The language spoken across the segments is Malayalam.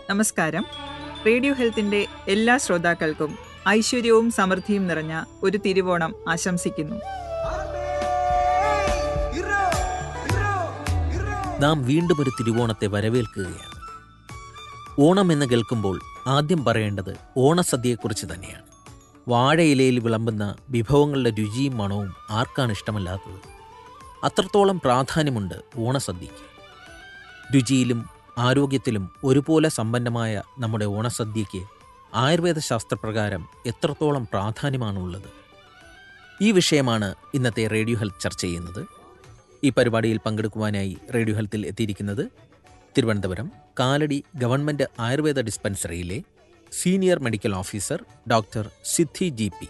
നമസ്കാരം റേഡിയോ ഹെൽത്തിന്റെ എല്ലാ ശ്രോതാക്കൾക്കും ഐശ്വര്യവും സമൃദ്ധിയും നിറഞ്ഞ ഒരു തിരുവോണം ആശംസിക്കുന്നു നാം വീണ്ടും ഒരു തിരുവോണത്തെ വരവേൽക്കുകയാണ് ഓണം എന്ന് കേൾക്കുമ്പോൾ ആദ്യം പറയേണ്ടത് ഓണസദ്യയെക്കുറിച്ച് തന്നെയാണ് വാഴയിലയിൽ വിളമ്പുന്ന വിഭവങ്ങളുടെ രുചിയും മണവും ആർക്കാണ് ഇഷ്ടമല്ലാത്തത് അത്രത്തോളം പ്രാധാന്യമുണ്ട് ഓണസദ്യയ്ക്ക് രുചിയിലും ആരോഗ്യത്തിലും ഒരുപോലെ സമ്പന്നമായ നമ്മുടെ ഓണസദ്യയ്ക്ക് ആയുർവേദ ശാസ്ത്രപ്രകാരം എത്രത്തോളം പ്രാധാന്യമാണുള്ളത് ഈ വിഷയമാണ് ഇന്നത്തെ റേഡിയോ ഹെൽത്ത് ചർച്ച ചെയ്യുന്നത് ഈ പരിപാടിയിൽ പങ്കെടുക്കുവാനായി റേഡിയോ ഹെൽത്തിൽ എത്തിയിരിക്കുന്നത് Thiruvananthapuram Kalady government Ayurveda dispensary senior medical officer doctor Siddhi G P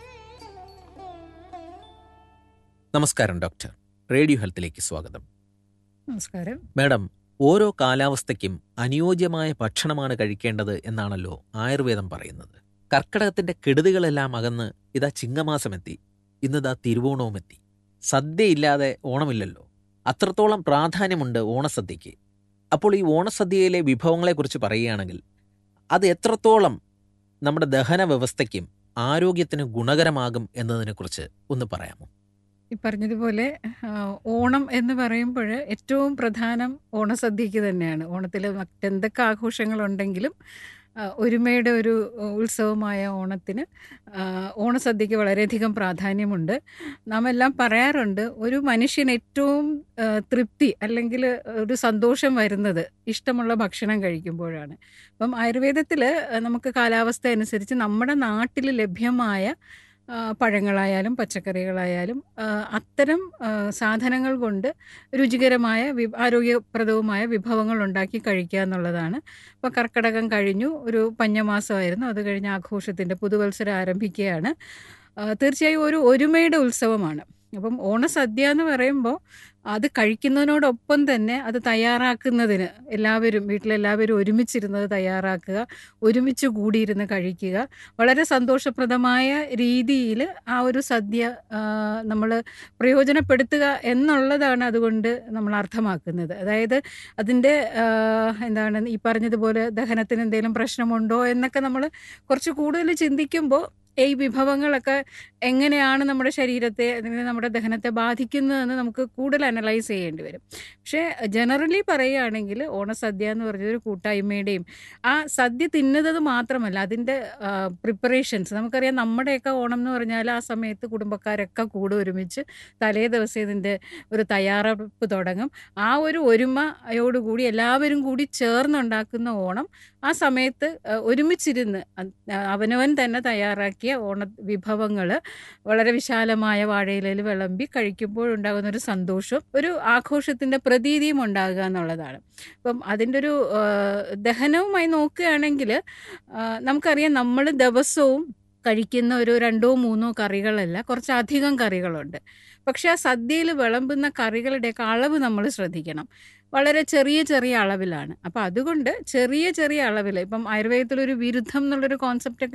നമസ്കാരം ഡോക്ടർ റേഡിയോ ഹെൽത്തിലേക്ക് സ്വാഗതം നമസ്കാരം മാഡം ഓരോ കാലാവസ്ഥയ്ക്കും അനുയോജ്യമായ ഭക്ഷണമാണ് കഴിക്കേണ്ടത് എന്നാണല്ലോ ആയുർവേദം പറയുന്നത് കർക്കിടകത്തിന്റെ കെടുതികളെല്ലാം അകന്ന് ഇതാ ചിങ്ങമാസമെത്തി ഇന്നിതാ തിരുവോണവുമെത്തി സദ്യയില്ലാതെ ഓണമില്ലല്ലോ അത്രത്തോളം പ്രാധാന്യമുണ്ട് ഓണസദ്യയ്ക്ക് അപ്പോൾ ഈ ഓണസദ്യയിലെ വിഭവങ്ങളെക്കുറിച്ച് പറയുകയാണെങ്കിൽ അത് എത്രത്തോളം നമ്മുടെ ദഹന വ്യവസ്ഥയ്ക്കും ആരോഗ്യത്തിനും ഗുണകരമാകും എന്നതിനെക്കുറിച്ച് ഒന്ന് പറയാമോ ഈ പറഞ്ഞതുപോലെ ആ, ഓണം എന്ന് പറയുമ്പോൾ ഏറ്റവും പ്രധാനം ഓണസദ്യക്ക് തന്നെയാണ് ഓണത്തിൽ മറ്റെന്തൊക്കെ ആഘോഷങ്ങളുണ്ടെങ്കിലും ആ, ഒരുമയുടെ ഒരു ഉത്സവമായ ഓണത്തിന് ആ, ഓണസദ്യക്ക് വളരെയധികം പ്രാധാന്യമുണ്ട് നാം എല്ലാം പറയാറുണ്ട് ഒരു മനുഷ്യന് ഏറ്റവും ആ, തൃപ്തി അല്ലെങ്കിൽ ഒരു സന്തോഷം വരുന്നത് ഇഷ്ടമുള്ള ഭക്ഷണം കഴിക്കുമ്പോഴാണ് അപ്പം ആയുർവേദത്തിൽ നമുക്ക് കാലാവസ്ഥ അനുസരിച്ച് നമ്മുടെ നാട്ടിൽ ലഭ്യമായ ആ, പഴങ്ങളായാലും പച്ചക്കറികളായാലും ആ, അത്തരം ആ, സാധനങ്ങൾ കൊണ്ട് രുചികരമായ വി ആരോഗ്യപ്രദവുമായ വിഭവങ്ങൾ ഉണ്ടാക്കി കഴിക്കുക എന്നുള്ളതാണ് ഇപ്പോൾ കർക്കിടകം കഴിഞ്ഞു ഒരു പഞ്ഞമാസമായിരുന്നു അത് കഴിഞ്ഞ് ആഘോഷത്തിൻ്റെ പുതുവത്സരം ആരംഭിക്കുകയാണ് ആ, തീർച്ചയായും ഒരു ഒരുമയുടെ ഉത്സവമാണ് അപ്പം ഓണസദ്യ എന്ന് പറയുമ്പോൾ അത് കഴിക്കുന്നതിനോടൊപ്പം തന്നെ അത് തയ്യാറാക്കുന്നതിന് എല്ലാവരും വീട്ടിലെല്ലാവരും ഒരുമിച്ചിരുന്നത് തയ്യാറാക്കുക ഒരുമിച്ച് കൂടിയിരുന്ന് കഴിക്കുക വളരെ സന്തോഷപ്രദമായ രീതിയിൽ ആ ഒരു സദ്യ നമ്മൾ പ്രയോജനപ്പെടുത്തുക എന്നുള്ളതാണ് അതുകൊണ്ട് നമ്മൾ അർത്ഥമാക്കുന്നത് അതായത് അതിൻ്റെ ആ, എന്താണ് ഈ പറഞ്ഞതുപോലെ ദഹനത്തിന് എന്തെങ്കിലും പ്രശ്നമുണ്ടോ എന്നൊക്കെ നമ്മൾ കുറച്ച് കൂടുതൽ ചിന്തിക്കുമ്പോൾ ഈ വിഭവങ്ങളൊക്കെ എങ്ങനെയാണ് നമ്മുടെ ശരീരത്തെ അല്ലെങ്കിൽ നമ്മുടെ ദഹനത്തെ ബാധിക്കുന്നതെന്ന് നമുക്ക് കൂടുതൽ അനലൈസ് ചെയ്യേണ്ടി വരും പക്ഷേ ജനറലി പറയുകയാണെങ്കിൽ ഓണസദ്യ എന്ന് പറഞ്ഞത് ഒരു കൂട്ടായ്മയുടെയും ആ സദ്യ തിന്നുന്നത് മാത്രമല്ല അതിൻ്റെ പ്രിപ്പറേഷൻസ് നമുക്കറിയാം നമ്മുടെയൊക്കെ ഓണം എന്ന് പറഞ്ഞാൽ ആ സമയത്ത് കുടുംബക്കാരൊക്കെ കൂടെ ഒരുമിച്ച് തലേ ദിവസം ഇതിൻ്റെ ഒരു തയ്യാറെടുപ്പ് തുടങ്ങും ആ ഒരു ഒരുമയോടുകൂടി എല്ലാവരും കൂടി ചേർന്നുണ്ടാക്കുന്ന ഓണം ആ സമയത്ത് ആ, ഒരുമിച്ചിരുന്ന് അ- അവനവൻ തന്നെ തയ്യാറാക്കിയ ഓണ വിഭവങ്ങൾ വളരെ വിശാലമായ വാഴയിലയിൽ വിളമ്പി കഴിക്കുമ്പോഴുണ്ടാകുന്ന ഒരു സന്തോഷവും ഒരു ആഘോഷത്തിൻ്റെ പ്രതീതിയും ഉണ്ടാകുക എന്നുള്ളതാണ് അപ്പം അതിൻ്റെ ഒരു ആ, ദഹനവുമായി നോക്കുകയാണെങ്കിൽ ആ, നമുക്കറിയാം നമ്മൾ ദിവസവും കഴിക്കുന്ന ഒരു രണ്ടോ മൂന്നോ കറികളല്ല കുറച്ചധികം കറികളുണ്ട് പക്ഷേ ആ സദ്യയിൽ വിളമ്പുന്ന കറികളുടെയൊക്കെ അളവ് നമ്മൾ ശ്രദ്ധിക്കണം വളരെ ചെറിയ ചെറിയ അളവിലാണ് അപ്പം അതുകൊണ്ട് ചെറിയ ചെറിയ അളവിൽ ഇപ്പം ആയുർവേദത്തിലൊരു വിരുദ്ധം എന്നുള്ളൊരു കോൺസെപ്റ്റൊക്കെ